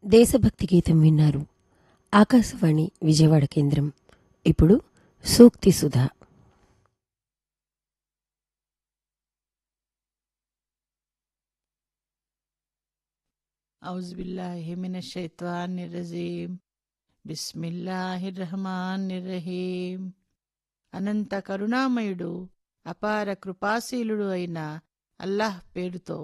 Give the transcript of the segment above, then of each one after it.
దేశభక్తి గీతం విన్నారు ఆకాశవాణి విజయవాడ కేంద్రం ఇప్పుడు సూక్తి సుధా ఔజుబిల్లాహిమినషైత్వానిర్రజీం బిస్మిల్లాహిర్రహమానిర్రహీం అనంత కరుణామయుడు అపార కృపాశీలుడు అయిన అల్లాహ్ పేరుతో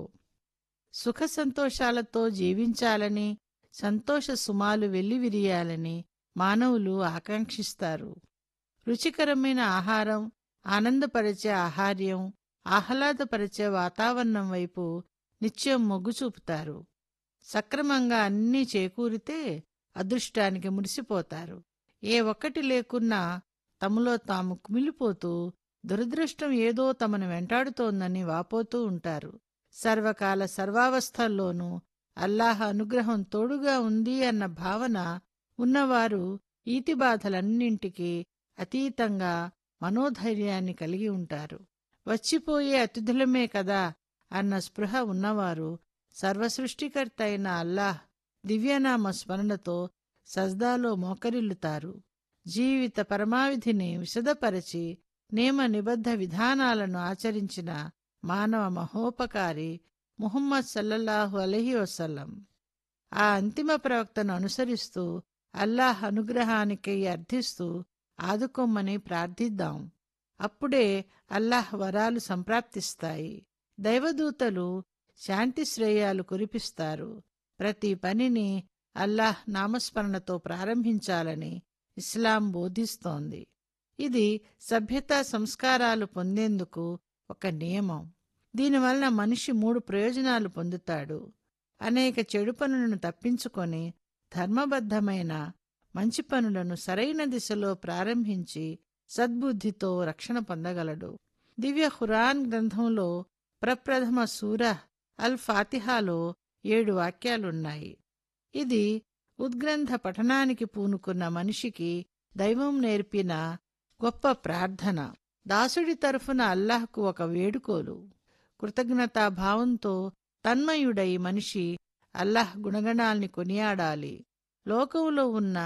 సుఖ సంతోషాలతో జీవించాలని సంతోష సుమాలు వెల్లివిరియాలని మానవులు ఆకాంక్షిస్తారు రుచికరమైన ఆహారం ఆనందపరిచే ఆహార్యం ఆహ్లాదపరిచే వాతావరణం వైపు నిత్యం మొగ్గు చూపుతారు సక్రమంగా అన్నీ చేకూరితే అదృష్టానికి మురిసిపోతారు ఏ ఒక్కటి లేకున్నా తమలో తాము కుమిలిపోతూ దురదృష్టం ఏదో తమను వెంటాడుతోందని వాపోతూ ఉంటారు సర్వకాల సర్వావస్థల్లోనూ అల్లాహ్ అనుగ్రహం తోడుగా ఉంది అన్న భావన ఉన్నవారు ఈతి బాధలన్నింటికీ అతీతంగా మనోధైర్యాన్ని కలిగి ఉంటారు వచ్చిపోయే అతిథులమే కదా అన్న స్పృహ ఉన్నవారు సర్వసృష్టికర్త అయిన అల్లాహ్ దివ్యనామ స్మరణతో సజ్దాలో మోకరిల్లుతారు జీవిత పరమావిధిని విశదపరచి నియమ నిబద్ధ విధానాలను ఆచరించిన మానవ మహోపకారి ముహమ్మద్ సల్లల్లాహు అలహి వసల్లం ఆ అంతిమ ప్రవక్తను అనుసరిస్తూ అల్లాహ్ అనుగ్రహానికి అర్థిస్తూ ఆదుకోమ్మని ప్రార్థిద్దాం అప్పుడే అల్లాహ్ వరాలు సంప్రాప్తిస్తాయి దైవదూతలు శాంతి శ్రేయాలు కురిపిస్తారు ప్రతి పనిని అల్లాహ్ నామస్మరణతో ప్రారంభించాలని ఇస్లాం బోధిస్తోంది ఇది సభ్యతా సంస్కారాలు పొందేందుకు ఒక నియమం దీనివలన మనిషి మూడు ప్రయోజనాలు పొందుతాడు అనేక చెడు పనులను తప్పించుకొని ధర్మబద్ధమైన మంచి పనులను సరైన దిశలో ప్రారంభించి సద్బుద్ధితో రక్షణ పొందగలడు దివ్య ఖురాన్ గ్రంథంలో ప్రప్రథమ సూర అల్ ఫాతిహాలో ఏడు వాక్యాలున్నాయి ఇది ఉద్గ్రంథ పఠనానికి పూనుకున్న మనిషికి దైవం నేర్పిన గొప్ప ప్రార్థన దాసుడి తరఫున అల్లాహ్కు ఒక వేడుకోలు కృతజ్ఞతాభావంతో తన్మయుడై మనిషి అల్లాహ్ గుణగణాల్ని కొనియాడాలి లోకంలో ఉన్న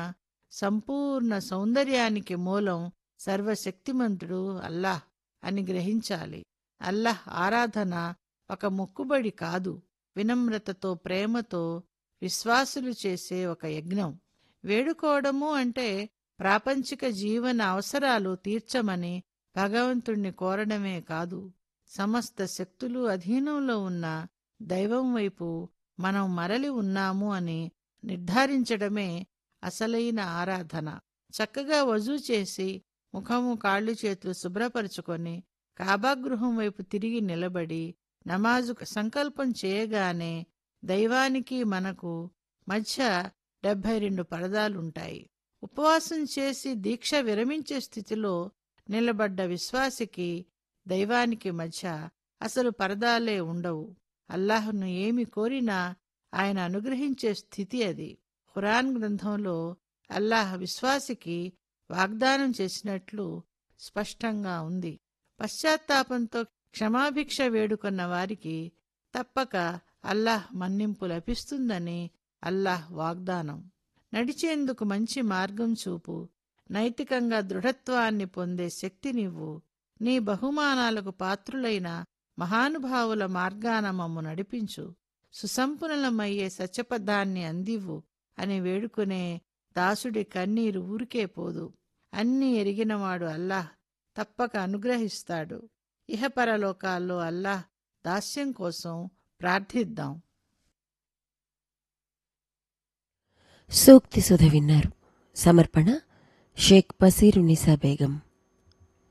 సంపూర్ణ సౌందర్యానికి మూలం సర్వశక్తిమంతుడు అల్లాహ్ అని గ్రహించాలి అల్లాహ్ ఆరాధన ఒక మొక్కుబడి కాదు వినమ్రతతో ప్రేమతో విశ్వాసులు చేసే ఒక యజ్ఞం వేడుకోవడము అంటే ప్రాపంచిక జీవన అవసరాలు తీర్చమని భగవంతుణ్ణి కోరడమే కాదు సమస్త శక్తులు అధీనంలో ఉన్న దైవం వైపు మనం మరలి ఉన్నాము అని నిర్ధారించడమే అసలైన ఆరాధన చక్కగా వజూ చేసి ముఖము కాళ్ళు చేతులు శుభ్రపరుచుకొని కాబాగృహం వైపు తిరిగి నిలబడి నమాజు సంకల్పం చేయగానే దైవానికి మనకు మధ్య డెబ్భై రెండు పరదాలుంటాయి ఉపవాసం చేసి దీక్ష విరమించే స్థితిలో నిలబడ్డ విశ్వాసికి దైవానికి మధ్య అసలు పరదాలే ఉండవు అల్లాహ్ను ఏమి కోరినా ఆయన అనుగ్రహించే స్థితి అది ఖురాన్ గ్రంథంలో అల్లాహ్ విశ్వాసికి వాగ్దానం చేసినట్లు స్పష్టంగా ఉంది పశ్చాత్తాపంతో క్షమాభిక్ష వేడుకున్న వారికి తప్పక అల్లాహ్ మన్నింపు లభిస్తుందని అల్లాహ్ వాగ్దానం నడిచేందుకు మంచి మార్గం చూపు నైతికంగా దృఢత్వాన్ని పొందే శక్తినివ్వు నీ బహుమానాలకు పాత్రులైన మహానుభావుల మార్గాన మమ్ము నడిపించు సుసంపన్నులమయ్యే సత్యపదాన్ని అందివ్వు అని వేడుకునే దాసుడి కన్నీరు ఊరికే పోదు అన్నీ ఎరిగినవాడు అల్లాహ్ తప్పక అనుగ్రహిస్తాడు ఇహపరలోకాల్లో అల్లాహ్ దాస్యం కోసం ప్రార్థిద్దాం సూక్తి సుధ విన్నారు సమర్పణ షేక్ బసీరు నిసా బేగం